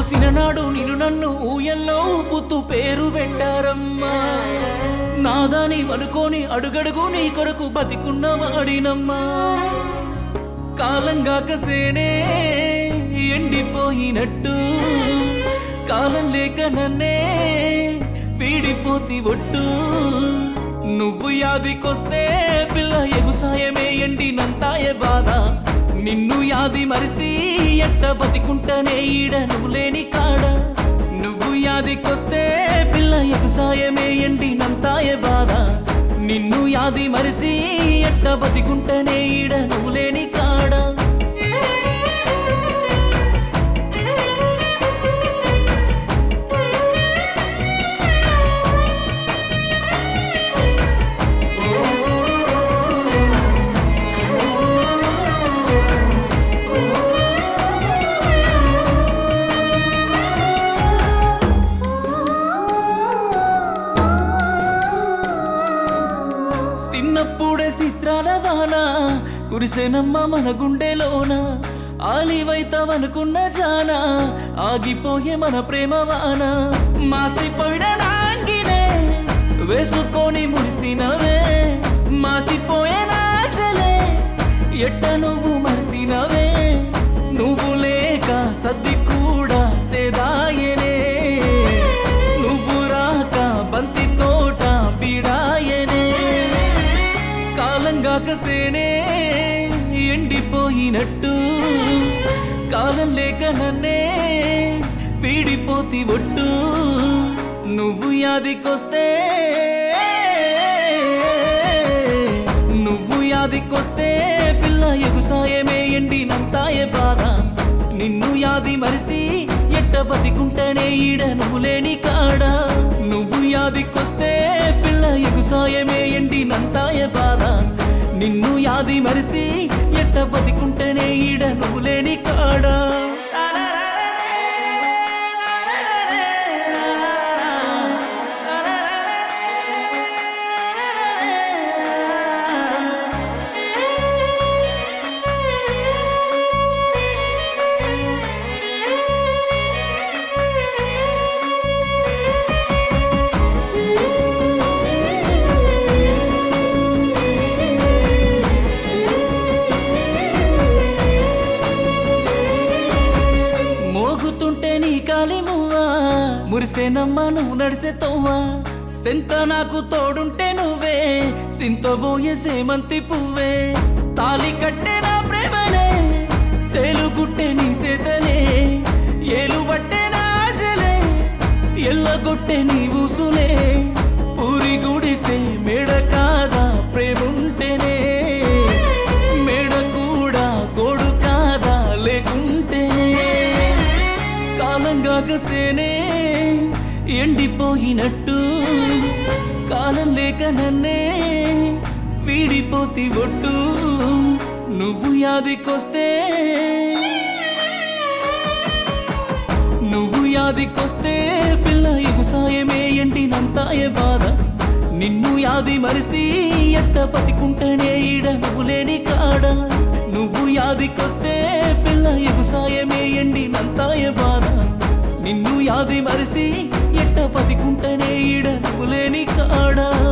సిననాడు నిన్ను నన్ను ఊయల్లో ఊపుతూ పేరు పెట్టారమ్మా నాదాని అనుకోని అడుగడుగు నీ కొరకు బతికున్న వాడినమ్మా కాలంగా కసేనే ఎండిపోయినట్టు కాలం లేక నన్నే వీడిపోతి ఒట్టు నువ్వు యాదికొస్తే పిల్ల ఎగుసాయమే ఎండినంతాయ బాధ నిన్ను యాది మరిసి ఎట్ట బతికుంటనే ఈడ నువ్వు లేని కాడ నువ్వు యాదికొస్తే పిల్ల ఎగుసాయమే ఎండినంతాయ బాధ నిన్ను యాది మరిసి ఎట్ట బతికుంటనే ఈడ నువ్వు లేని కాడ చిన్నప్పుడే చిత్రాల వాన కురిసెనమ్మ మన గుండెలోన ఆలివైతవనుకున్న జాన ఆగిపోయే మన ప్రేమ వాన మాసిపోయిన నాంగినే వేసుకొని మురిసినవే మాసిపోయే నాశలే ఎట్ట నువ్వు మరిసినవే నువ్వు లేక సర్ది కూడా సేదాయనే నువ్వు రాక బంతి తోట బీడాయనే కాలంగా కసేనే ఎండిపోయినట్టు కాలం లేక నన్నే వీడిపోతి ఒట్టు నువ్వు యాదికొస్తే నువ్వు యాదికొస్తే పిల్ల ఎగుసాయమే ఎండినంతాయ బాధ నిన్ను యాది మరిసి ఎట్ట బతికుంటేనే ఈడ నువ్వు లేని కాడ నువ్వు యాదికొస్తే పిల్ల ఎగుసాయమే ఎండినంతాయ బాధ నిన్ను యాది మరిసి ఎట్ట బతికుంటేనే ఈడ నువ్వు లేని కాడ మోగుతుంటే నీ కాలి మువ్వా మురిసేనమ్మ నువ్వు నడిసే తోవా సెంత నాకు తోడుంటే నువ్వే సింతబోయే సేమంతి పువ్వే తాలి కట్టే నా ప్రేమనే తేలుగుట్టే నీ సేతలే ఏలు పట్టే నా ఆశలే ఎల్లగొట్టే నీ ఊసులే పూరి గుడిసే మేడ కాదా ప్రేముంటేనే మేడ కూడా గోడు కాదా లేకుంటేనే కాలంగా కసేనే ఎండిపోయినట్టు కాలం లేక నన్నే వీడిపోతి ఒట్టు నువ్వు యాదికొస్తే నువ్వు యాదికొస్తే పిల్ల ఎగుసాయమే ఎండినంతాయ బాధ నిన్ను యాది మరిసి ఎట్ట బతికుంటేనే ఈడ నువ్వు లేని కాడ నువ్వు యాదికొస్తే పిల్ల ఎగుసాయమే ఎండినంతాయ బాధ నిన్ను యాది మరిసి ఎట్ట బతికుంటేనే ఈడ నువ్వు లేని కాడా